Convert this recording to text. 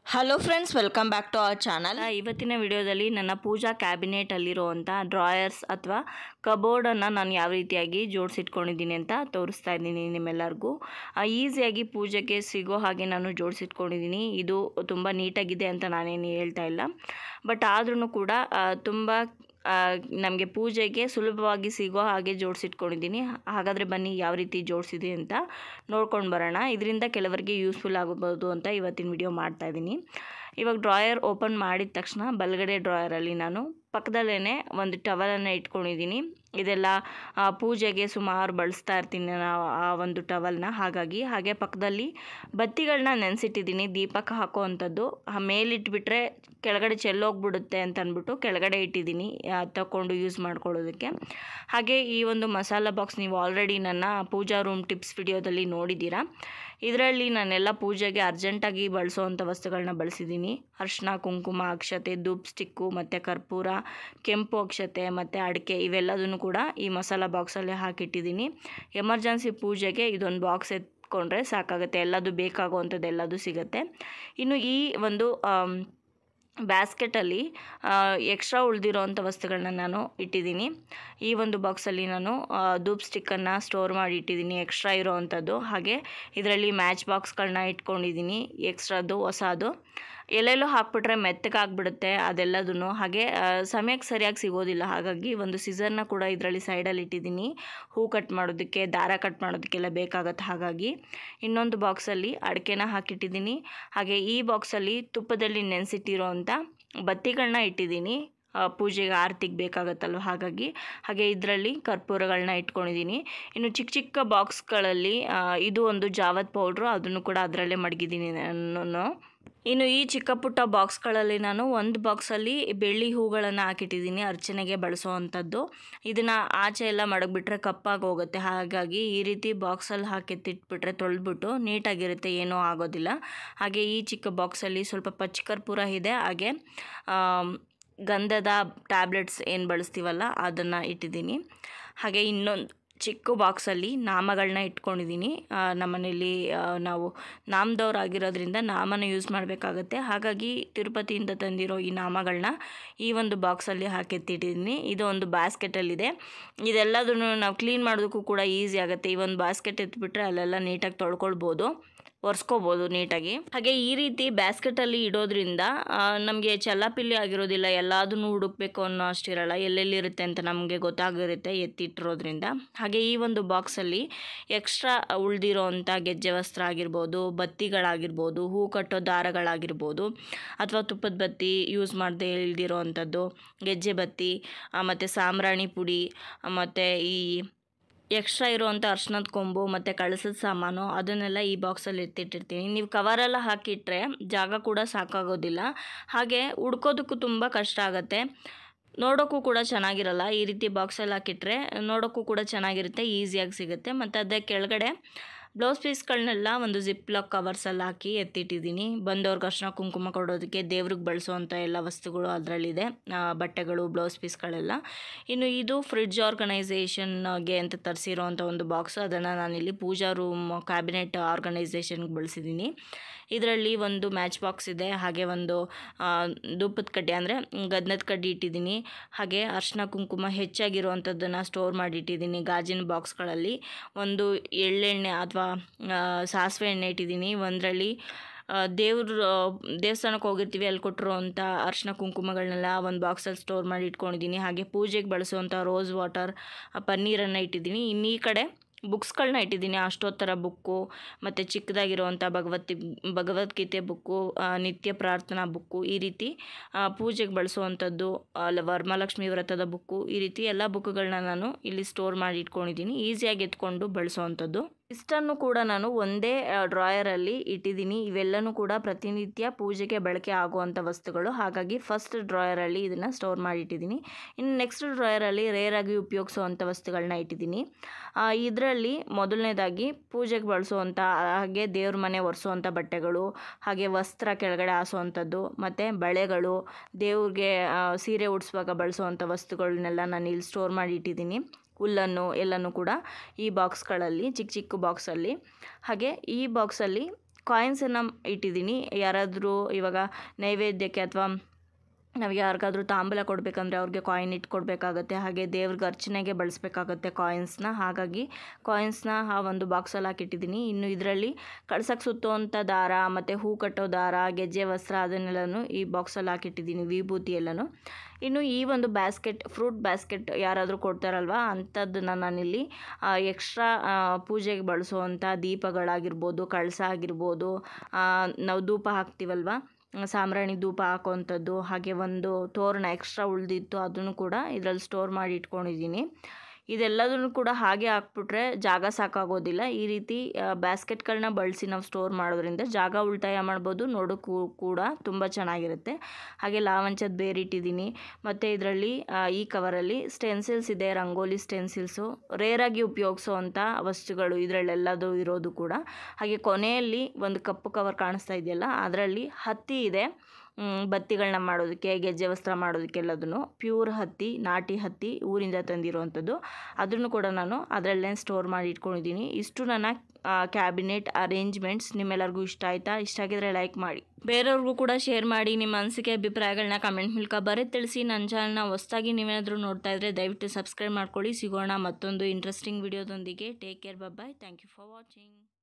hello friends welcome back to our channel ಇವತ್ತಿನ ವಿಡಿಯೋದಲ್ಲಿ ನನ್ನ ಪೂಜಾ ಕ್ಯಾಬಿನೆಟಲ್ಲಿರುವಂಥ ಡ್ರಾಯರ್ಸ್ ಅಥವಾ ಕಬೋರ್ಡನ್ನು ನಾನು ಯಾವ ರೀತಿಯಾಗಿ ಜೋಡಿಸಿಟ್ಕೊಂಡಿದ್ದೀನಿ ಅಂತ ತೋರಿಸ್ತಾ ಇದ್ದೀನಿ ನಿಮ್ಮೆಲ್ಲರಿಗೂ ಈಸಿಯಾಗಿ ಪೂಜೆಗೆ ಸಿಗೋ ಹಾಗೆ ನಾನು ಜೋಡಿಸಿಟ್ಕೊಂಡಿದ್ದೀನಿ ಇದು ತುಂಬ ನೀಟಾಗಿದೆ ಅಂತ ನಾನೇನು ಹೇಳ್ತಾ ಇಲ್ಲ ಬಟ್ ಆದ್ರೂ ಕೂಡ ತುಂಬ ನಮಗೆ ಪೂಜೆಗೆ ಸುಲಭವಾಗಿ ಸಿಗೋ ಹಾಗೆ ಜೋಡಿಸಿಟ್ಕೊಂಡಿದ್ದೀನಿ ಹಾಗಾದರೆ ಬನ್ನಿ ಯಾವ ರೀತಿ ಜೋಡಿಸಿದೆ ಅಂತ ನೋಡ್ಕೊಂಡು ಬರೋಣ ಇದರಿಂದ ಕೆಲವರಿಗೆ ಯೂಸ್ಫುಲ್ ಆಗಬಹುದು ಅಂತ ಇವತ್ತಿನ ವಿಡಿಯೋ ಮಾಡ್ತಾ ಇದ್ದೀನಿ ಇವಾಗ ಡ್ರಾಯರ್ ಓಪನ್ ಮಾಡಿದ ತಕ್ಷಣ ಬಲಗಡೆ ಡ್ರಾಯರಲ್ಲಿ ನಾನು ಪಕ್ಕದಲ್ಲೇ ಒಂದು ಟವಲನ್ನು ಇಟ್ಕೊಂಡಿದ್ದೀನಿ ಇದೆಲ್ಲ ಆ, ಪೂಜೆಗೆ ಸುಮಾರು ಬಳಸ್ತಾ ಇರ್ತೀನಿ ನಾವು ಆ ಒಂದು ಟವಲ್ನ ಹಾಗಾಗಿ ಹಾಗೆ ಪಕ್ಕದಲ್ಲಿ ಬತ್ತಿಗಳನ್ನ ನೆನೆಸಿಟ್ಟಿದ್ದೀನಿ ದೀಪಕ್ಕೆ ಹಾಕೋ ಅಂಥದ್ದು ಮೇಲಿಟ್ಬಿಟ್ರೆ ಕೆಳಗಡೆ ಚೆಲ್ಲೋಗ್ಬಿಡುತ್ತೆ ಅಂತ ಅಂದ್ಬಿಟ್ಟು ಕೆಳಗಡೆ ಇಟ್ಟಿದ್ದೀನಿ ಆ, ತಗೊಂಡು ಯೂಸ್ ಮಾಡ್ಕೊಳ್ಳೋದಕ್ಕೆ ಹಾಗೆ ಈ ಒಂದು ಮಸಾಲ ಬಾಕ್ಸ್ ನೀವು ಆಲ್ರೆಡಿ ನನ್ನ ಪೂಜಾ ರೂಮ್ ಟಿಪ್ಸ್ ವಿಡಿಯೋದಲ್ಲಿ ನೋಡಿದ್ದೀರಾ ಇದರಲ್ಲಿ ನಾನೆಲ್ಲ ಪೂಜೆಗೆ ಅರ್ಜೆಂಟಾಗಿ ಬಳಸೋವಂಥ ವಸ್ತುಗಳನ್ನ ಬಳಸಿದ್ದೀನಿ ಅರಿಶಿನ ಕುಂಕುಮ ಅಕ್ಷತೆ ಧೂಪ್ ಸ್ಟಿಕ್ಕು ಮತ್ತು ಕರ್ಪೂರ ಕೆಂಪು ಅಕ್ಷತೆ ಮತ್ತು ಅಡಿಕೆ ಇವೆಲ್ಲದನ್ನು ಕೂಡ ಈ ಮಸಾಲ ಬಾಕ್ಸಲ್ಲೇ ಹಾಕಿಟ್ಟಿದ್ದೀನಿ ಎಮರ್ಜೆನ್ಸಿ ಪೂಜೆಗೆ ಇದೊಂದು ಬಾಕ್ಸ್ ಎತ್ಕೊಂಡ್ರೆ ಸಾಕಾಗುತ್ತೆ ಎಲ್ಲದು ಬೇಕಾಗುವಂಥದ್ದು ಎಲ್ಲದು ಸಿಗುತ್ತೆ ಇನ್ನು ಈ ಒಂದು ಆಮ್, ಬ್ಯಾಸ್ಕೆಟಲ್ಲಿ ಎಕ್ಸ್ಟ್ರಾ ಉಳಿದಿರೋವಂಥ ವಸ್ತುಗಳನ್ನ ನಾನು ಇಟ್ಟಿದ್ದೀನಿ ಈ ಒಂದು ಬಾಕ್ಸಲ್ಲಿ ನಾನು ಆ, ಧೂಪ್ ಸ್ಟಿಕ್ಕನ್ನು ಸ್ಟೋರ್ ಮಾಡಿ ಇಟ್ಟಿದ್ದೀನಿ ಎಕ್ಸ್ಟ್ರಾ ಇರೋವಂಥದ್ದು ಹಾಗೆ ಇದರಲ್ಲಿ ಮ್ಯಾಚ್ ಬಾಕ್ಸ್ಗಳನ್ನ ಇಟ್ಕೊಂಡಿದ್ದೀನಿ ಎಕ್ಸ್ಟ್ರಾದು ಹೊಸದು ಎಲ್ಲೆಲ್ಲೋ ಹಾಕ್ಬಿಟ್ರೆ ಮೆತ್ತಗಾಗ್ಬಿಡುತ್ತೆ ಅದೆಲ್ಲದೂ ಹಾಗೆ ಆ, ಸಮಯಕ್ಕೆ ಸರಿಯಾಗಿ ಸಿಗೋದಿಲ್ಲ ಹಾಗಾಗಿ ಒಂದು ಸಿಸರ್ನ ಕೂಡ ಇದರಲ್ಲಿ ಸೈಡಲ್ಲಿ ಇಟ್ಟಿದ್ದೀನಿ ಹೂ ಕಟ್ ಮಾಡೋದಕ್ಕೆ ದಾರ ಕಟ್ ಮಾಡೋದಕ್ಕೆಲ್ಲ ಬೇಕಾಗತ್ತೆ ಹಾಗಾಗಿ ಇನ್ನೊಂದು ಬಾಕ್ಸಲ್ಲಿ ಅಡಿಕೆನ ಹಾಕಿಟ್ಟಿದ್ದೀನಿ ಹಾಗೆ ಈ ಬಾಕ್ಸಲ್ಲಿ ತುಪ್ಪದಲ್ಲಿ ನೆನೆಸಿಟ್ಟಿರೋ ಅಂಥ ಬತ್ತಿಗಳನ್ನ ಇಟ್ಟಿದ್ದೀನಿ ಆ, ಪೂಜೆಗೆ ಆರತಿಗೆ ಬೇಕಾಗತ್ತಲ್ವ ಹಾಗಾಗಿ ಹಾಗೆ ಇದರಲ್ಲಿ ಕರ್ಪೂರಗಳನ್ನ ಇಟ್ಕೊಂಡಿದ್ದೀನಿ ಇನ್ನು ಚಿಕ್ಕ ಚಿಕ್ಕ ಬಾಕ್ಸ್ಗಳಲ್ಲಿ ಆ, ಇದು ಒಂದು ಜಾವತ್ ಪೌಡ್ರು ಅದನ್ನು ಕೂಡ ಅದರಲ್ಲೇ ಮಡಗಿದ್ದೀನಿ ನಾನು ಇನ್ನು ಈ ಚಿಕ್ಕ ಪುಟ್ಟ ಬಾಕ್ಸ್ಗಳಲ್ಲಿ ನಾನು ಒಂದು ಬಾಕ್ಸಲ್ಲಿ ಬೆಳ್ಳಿ ಹೂಗಳನ್ನು ಹಾಕಿಟ್ಟಿದ್ದೀನಿ ಅರ್ಚನೆಗೆ ಬಳಸುವಂಥದ್ದು ಇದನ್ನು ಆಚೆ ಎಲ್ಲ ಮಡಗಿಬಿಟ್ರೆ ಕಪ್ಪಾಗಿ ಹೋಗುತ್ತೆ ಹಾಗಾಗಿ ಈ ರೀತಿ ಬಾಕ್ಸಲ್ಲಿ ಹಾಕಿ ಎತ್ತಿಟ್ಬಿಟ್ರೆ ತೊಳೆದ್ಬಿಟ್ಟು ನೀಟಾಗಿರುತ್ತೆ ಏನೂ ಆಗೋದಿಲ್ಲ ಹಾಗೆ ಈ ಚಿಕ್ಕ ಬಾಕ್ಸಲ್ಲಿ ಸ್ವಲ್ಪ ಪಚ್ಚ ಕರ್ಪೂರ ಇದೆ ಹಾಗೆ ಆಮ್, ಗಂಧದ ಟ್ಯಾಬ್ಲೆಟ್ಸ್ ಏನು ಬಳಸ್ತೀವಲ್ಲ ಅದನ್ನು ಇಟ್ಟಿದ್ದೀನಿ ಹಾಗೆ ಇನ್ನೊಂದು ಚಿಕ್ಕ ಬಾಕ್ಸಲ್ಲಿ ನಾಮಗಳನ್ನ ಇಟ್ಕೊಂಡಿದ್ದೀನಿ ಆ, ನಮ್ಮನೇಲಿ ಆ, ನಾವು ನಾಮದವ್ರಾಗಿರೋದ್ರಿಂದ ನಾಮನ ಯೂಸ್ ಮಾಡಬೇಕಾಗತ್ತೆ ಹಾಗಾಗಿ ತಿರುಪತಿಯಿಂದ ತಂದಿರೋ ಈ ನಾಮಗಳನ್ನ ಈ ಒಂದು ಬಾಕ್ಸಲ್ಲಿ ಹಾಕಿಟ್ಟಿದ್ದೀನಿ ಇದು ಒಂದು ಬಾಸ್ಕೆಟಲ್ಲಿದೆ ಇದೆಲ್ಲದನ್ನು ನಾವು ಕ್ಲೀನ್ ಮಾಡೋದಕ್ಕೂ ಕೂಡ ಈಸಿ ಆಗುತ್ತೆ ಈ ಒಂದು ಬಾಸ್ಕೆಟ್ ಎತ್ಬಿಟ್ರೆ ಅಲ್ಲೆಲ್ಲ ನೀಟಾಗಿ ತೊಳ್ಕೊಳ್ಬೋದು ಒರೆಸ್ಕೋಬೋದು ನೀಟಾಗಿ ಹಾಗೆ ಈ ರೀತಿ ಬ್ಯಾಸ್ಕೆಟಲ್ಲಿ ಇಡೋದ್ರಿಂದ ನಮಗೆ ಚಲ್ಲಾಪಿಲ್ಲಿ ಆಗಿರೋದಿಲ್ಲ ಎಲ್ಲದನ್ನು ಹುಡುಕ್ಬೇಕು ಅನ್ನೋ ಅಷ್ಟಿರಲ್ಲ ಎಲ್ಲೆಲ್ಲಿರುತ್ತೆ ಅಂತ ನಮಗೆ ಗೊತ್ತಾಗಿರುತ್ತೆ ಎತ್ತಿಟ್ಟಿರೋದ್ರಿಂದ ಹಾಗೆ ಈ ಒಂದು ಬಾಕ್ಸಲ್ಲಿ ಎಕ್ಸ್ಟ್ರಾ ಉಳಿದಿರೋ ಅಂಥ ಗೆಜ್ಜೆ ವಸ್ತ್ರ ಆಗಿರ್ಬೋದು ಬತ್ತಿಗಳಾಗಿರ್ಬೋದು ಹೂ ಕಟ್ಟೋ ದಾರಗಳಾಗಿರ್ಬೋದು ಅಥವಾ ತುಪ್ಪದ ಬತ್ತಿ ಯೂಸ್ ಮಾಡದೆ ಇಲ್ದಿರೋ ಅಂಥದ್ದು ಗೆಜ್ಜೆ ಬತ್ತಿ ಮತ್ತು ಸಾಂಬ್ರಾಣಿ ಪುಡಿ ಮತ್ತು ಈ ಎಕ್ಸ್ಟ್ರಾ ಇರುವಂಥ ಅರ್ಶಿನದ ಕೊಂಬು ಮತ್ತು ಕಳಸದ ಸಾಮಾನು ಅದನ್ನೆಲ್ಲ ಈ ಬಾಕ್ಸಲ್ಲಿ ಎತ್ತಿಟ್ಟಿರ್ತೀನಿ ನೀವು ಕವರೆಲ್ಲ ಹಾಕಿಟ್ರೆ ಜಾಗ ಕೂಡ ಸಾಕಾಗೋದಿಲ್ಲ ಹಾಗೆ ಹುಡ್ಕೋದಕ್ಕೂ ತುಂಬ ಕಷ್ಟ ಆಗುತ್ತೆ ನೋಡೋಕ್ಕೂ ಕೂಡ ಚೆನ್ನಾಗಿರಲ್ಲ ಈ ರೀತಿ ಬಾಕ್ಸಲ್ಲಿ ಹಾಕಿಟ್ರೆ ನೋಡೋಕ್ಕೂ ಕೂಡ ಚೆನ್ನಾಗಿರುತ್ತೆ ಈಸಿಯಾಗಿ ಸಿಗುತ್ತೆ ಮತ್ತು ಅದೇ ಕೆಳಗಡೆ ಬ್ಲೌಸ್ ಪೀಸ್ಗಳನ್ನೆಲ್ಲ ಒಂದು ಜಿಪ್ ಲಾಕ್ ಕವರ್ಸಲ್ಲಿ ಹಾಕಿ ಎತ್ತಿಟ್ಟಿದ್ದೀನಿ ಬಂದವ್ರಿಗೆ ಅರ್ಶಿನ ಕುಂಕುಮ ಕೊಡೋದಕ್ಕೆ ದೇವ್ರಿಗೆ ಬಳಸುವಂಥ ಎಲ್ಲ ವಸ್ತುಗಳು ಅದರಲ್ಲಿದೆ ಬಟ್ಟೆಗಳು ಬ್ಲೌಸ್ ಪೀಸ್ಗಳೆಲ್ಲ ಇನ್ನು ಇದು ಫ್ರಿಡ್ಜ್ ಆರ್ಗನೈಸೇಷನ್ಗೆ ಅಂತ ತರಿಸಿರೋವಂಥ ಒಂದು ಬಾಕ್ಸ್ ಅದನ್ನು ನಾನಿಲ್ಲಿ ಪೂಜಾ ರೂಮ್ ಕ್ಯಾಬಿನೆಟ್ ಆರ್ಗನೈಸೇಷನ್ಗೆ ಬಳಸಿದ್ದೀನಿ ಇದರಲ್ಲಿ ಒಂದು ಮ್ಯಾಚ್ ಬಾಕ್ಸ್ ಇದೆ ಹಾಗೆ ಒಂದು ಆ, ಧೂಪದ ಕಡ್ಡಿ ಅಂದರೆ ಗಂಧದ ಕಡ್ಡಿ ಇಟ್ಟಿದ್ದೀನಿ ಹಾಗೆ ಅರ್ಶಿನ ಕುಂಕುಮ ಹೆಚ್ಚಾಗಿರುವಂಥದ್ದನ್ನು ಸ್ಟೋರ್ ಮಾಡಿ ಇಟ್ಟಿದ್ದೀನಿ ಗಾಜಿನ ಬಾಕ್ಸ್ಗಳಲ್ಲಿ ಒಂದು ಎಳ್ಳೆಣ್ಣೆ ಅಥವಾ ಸಾಸಿವೆ ಎಣ್ಣೆ ಇಟ್ಟಿದ್ದೀನಿ ಒಂದರಲ್ಲಿ ದೇವ್ರ ದೇವಸ್ಥಾನಕ್ಕೆ ಹೋಗಿರ್ತೀವಿ ಅಲ್ಲಿ ಕೊಟ್ಟಿರೋ ಅಂಥ ಅರ್ಶಿನ ಕುಂಕುಮಗಳನ್ನೆಲ್ಲ ಒಂದು ಬಾಕ್ಸಲ್ಲಿ ಸ್ಟೋರ್ ಮಾಡಿ ಇಟ್ಕೊಂಡಿದ್ದೀನಿ ಹಾಗೆ ಪೂಜೆಗೆ ಬಳಸುವಂಥ ರೋಸ್ ವಾಟರ್ ಪನ್ನೀರನ್ನು ಇಟ್ಟಿದ್ದೀನಿ ಇನ್ನು ಈ ಕಡೆ ಬುಕ್ಸ್ಗಳನ್ನ ಇಟ್ಟಿದ್ದೀನಿ ಅಷ್ಟೋತ್ತರ ಬುಕ್ಕು ಮತ್ತು ಚಿಕ್ಕದಾಗಿರುವಂಥ ಭಗವತಿ ಭಗವದ್ಗೀತೆ ಬುಕ್ಕು ಆ, ನಿತ್ಯ ಪ್ರಾರ್ಥನಾ ಬುಕ್ಕು ಈ ರೀತಿ ಆ, ಪೂಜೆಗೆ ಬಳಸುವಂಥದ್ದು ಅಲ್ಲ ವರಮಹಾಲಕ್ಷ್ಮಿ ವ್ರತದ ಬುಕ್ಕು ಈ ರೀತಿ ಎಲ್ಲ ಬುಕ್ಗಳನ್ನ ನಾನು ಇಲ್ಲಿ ಸ್ಟೋರ್ ಮಾಡಿ ಇಟ್ಕೊಂಡಿದ್ದೀನಿ ಈಸಿಯಾಗಿ ಎತ್ಕೊಂಡು ಬಳಸುವಂಥದ್ದು ಇಷ್ಟನ್ನು ಕೂಡ ನಾನು ಒಂದೇ ಡ್ರಾಯರಲ್ಲಿ ಇಟ್ಟಿದ್ದೀನಿ ಇವೆಲ್ಲನೂ ಕೂಡ ಪ್ರತಿನಿತ್ಯ ಪೂಜೆಗೆ ಬಳಕೆ ಆಗುವಂಥ ವಸ್ತುಗಳು ಹಾಗಾಗಿ ಫಸ್ಟ್ ಡ್ರಾಯರಲ್ಲಿ ಇದನ್ನು ಸ್ಟೋರ್ ಮಾಡಿ ಇಟ್ಟಿದ್ದೀನಿ ಇನ್ನು ನೆಕ್ಸ್ಟ್ ಡ್ರಾಯರಲ್ಲಿ ರೇರಾಗಿ ಉಪಯೋಗಿಸುವಂಥ ವಸ್ತುಗಳನ್ನ ಇಟ್ಟಿದ್ದೀನಿ ಇದರಲ್ಲಿ ಮೊದಲನೇದಾಗಿ ಪೂಜೆಗೆ ಬಳಸುವಂಥ ಹಾಗೆ ದೇವ್ರ ಮನೆ ಒರೆಸುವಂಥ ಬಟ್ಟೆಗಳು ಹಾಗೆ ವಸ್ತ್ರ ಕೆಳಗಡೆ ಹಾಸುವಂಥದ್ದು ಮತ್ತು ಬಳೆಗಳು ದೇವ್ರಿಗೆ ಆ, ಸೀರೆ ಉಡಿಸುವಾಗ ಬಳಸುವಂಥ ವಸ್ತುಗಳನ್ನೆಲ್ಲ ನಾನು ಇಲ್ಲಿ ಸ್ಟೋರ್ ಮಾಡಿ ಇಟ್ಟಿದ್ದೀನಿ ಹುಲ್ಲನ್ನು ಎಲ್ಲನೂ ಕೂಡ ಈ ಬಾಕ್ಸ್ಗಳಲ್ಲಿ ಚಿಕ್ಕ ಚಿಕ್ಕ ಬಾಕ್ಸಲ್ಲಿ ಹಾಗೆ ಈ ಬಾಕ್ಸಲ್ಲಿ ಕಾಯಿನ್ಸನ್ನು ಇಟ್ಟಿದ್ದೀನಿ ಯಾರಾದರೂ ಇವಾಗ ನೈವೇದ್ಯಕ್ಕೆ ಅಥವಾ ನಾವು ಯಾರಿಗಾದ್ರೂ ತಾಂಬೂಲ ಕೊಡಬೇಕಂದ್ರೆ ಅವ್ರಿಗೆ ಕಾಯಿನ್ ಇಟ್ಕೊಡ್ಬೇಕಾಗತ್ತೆ ಹಾಗೆ ದೇವ್ರಿಗೆ ಅರ್ಚನೆಗೆ ಬಳಸಬೇಕಾಗತ್ತೆ ಕಾಯಿನ್ಸ್ನ ಹಾಗಾಗಿ ಕಾಯಿನ್ಸ್ನ ಆ ಒಂದು ಬಾಕ್ಸಲ್ಲಿ ಹಾಕಿಟ್ಟಿದ್ದೀನಿ ಇನ್ನು ಇದರಲ್ಲಿ ಕಳ್ಸಕ್ಕೆ ಸುತ್ತುವಂಥ ದಾರ ಮತ್ತು ಹೂ ಕಟ್ಟೋ ದಾರ ಗೆಜ್ಜೆ ವಸ್ತ್ರ ಅದನ್ನೆಲ್ಲನೂ ಈ ಬಾಕ್ಸಲ್ಲಿ ಹಾಕಿಟ್ಟಿದ್ದೀನಿ ವಿಭೂತಿ ಎಲ್ಲನೂ ಇನ್ನು ಈ ಒಂದು ಬ್ಯಾಸ್ಕೆಟ್ ಫ್ರೂಟ್ ಬ್ಯಾಸ್ಕೆಟ್ ಯಾರಾದರೂ ಕೊಡ್ತಾರಲ್ವ ಅಂಥದ್ದನ್ನು ನಾನಿಲ್ಲಿ ಎಕ್ಸ್ಟ್ರಾ ಪೂಜೆಗೆ ಬಳಸುವಂಥ ದೀಪಗಳಾಗಿರ್ಬೋದು ಕಳಸ ಆಗಿರ್ಬೋದು ನಾವು ಧೂಪ ಹಾಕ್ತೀವಲ್ವ ಸಾಂಬ್ರಾಣಿ ಧೂಪ ಹಾಕೋವಂಥದ್ದು ಹಾಗೆ ಒಂದು ತೋರಣ ಎಕ್ಸ್ಟ್ರಾ ಉಳಿದಿತ್ತು ಅದನ್ನು ಕೂಡ ಇದರಲ್ಲಿ ಸ್ಟೋರ್ ಮಾಡಿ ಇಟ್ಕೊಂಡಿದ್ದೀನಿ ಇದೆಲ್ಲದನ್ನು ಕೂಡ ಹಾಗೆ ಹಾಕ್ಬಿಟ್ರೆ ಜಾಗ ಸಾಕಾಗೋದಿಲ್ಲ ಈ ರೀತಿ ಬ್ಯಾಸ್ಕೆಟ್ಗಳನ್ನ ಬಳಸಿ ನಾವು ಸ್ಟೋರ್ ಮಾಡೋದ್ರಿಂದ ಜಾಗ ಉಳಿತಾಯ ಮಾಡ್ಬೋದು ನೋಡೋಕ್ಕೂ ಕೂಡ ತುಂಬ ಚೆನ್ನಾಗಿರುತ್ತೆ ಹಾಗೆ ಲಾವಂಚದ ಬೇರಿಟ್ಟಿದ್ದೀನಿ ಮತ್ತು ಇದರಲ್ಲಿ ಈ ಕವರಲ್ಲಿ ಸ್ಟೆನ್ಸಿಲ್ಸ್ ಇದೆ ರಂಗೋಲಿ ಸ್ಟೆನ್ಸಿಲ್ಸು ರೇರಾಗಿ ಉಪಯೋಗಿಸೋವಂಥ ವಸ್ತುಗಳು ಇದರಲ್ಲೆಲ್ಲದು ಇರೋದು ಕೂಡ ಹಾಗೆ ಕೊನೆಯಲ್ಲಿ ಒಂದು ಕಪ್ಪು ಕವರ್ ಕಾಣಿಸ್ತಾ ಇದೆಯಲ್ಲ ಅದರಲ್ಲಿ ಹತ್ತಿ ಇದೆ ಬತ್ತಿಗಳನ್ನ ಮಾಡೋದಕ್ಕೆ ಗೆಜ್ಜೆ ವಸ್ತ್ರ ಮಾಡೋದಕ್ಕೆಲ್ಲದನ್ನು ಪ್ಯೂರ್ ಹತ್ತಿ ನಾಟಿ ಹತ್ತಿ ಊರಿಂದ ತಂದಿರುವಂಥದ್ದು ಅದನ್ನು ಕೂಡ ನಾನು ಅದರಲ್ಲೇ ಸ್ಟೋರ್ ಮಾಡಿ ಇಟ್ಕೊಂಡಿದ್ದೀನಿ ಇಷ್ಟು ನನ್ನ ಕ್ಯಾಬಿನೆಟ್ ಅರೇಂಜ್ಮೆಂಟ್ಸ್ ನಿಮ್ಮೆಲ್ಲರಿಗೂ ಇಷ್ಟ ಆಯಿತಾ ಇಷ್ಟ ಆಗಿದ್ರೆ ಲೈಕ್ ಮಾಡಿ ಬೇರೆಯವ್ರಿಗೂ ಕೂಡ ಶೇರ್ ಮಾಡಿ ನಿಮ್ಮ ಅನಿಸಿಕೆ ಅಭಿಪ್ರಾಯಗಳನ್ನ ಕಮೆಂಟ್ ಮೂಲಕ ಬರೀ ತಿಳಿಸಿ ನನ್ನ ಚಾನಲ್ನ ಹೊಸ್ದಾಗಿ ನೀವೇನಾದರೂ ನೋಡ್ತಾ ಇದ್ದರೆ ದಯವಿಟ್ಟು ಸಬ್ಸ್ಕ್ರೈಬ್ ಮಾಡ್ಕೊಳ್ಳಿ ಸಿಗೋಣ ಮತ್ತೊಂದು ಇಂಟ್ರೆಸ್ಟಿಂಗ್ ವಿಡಿಯೋದೊಂದಿಗೆ take care bye thank you for watching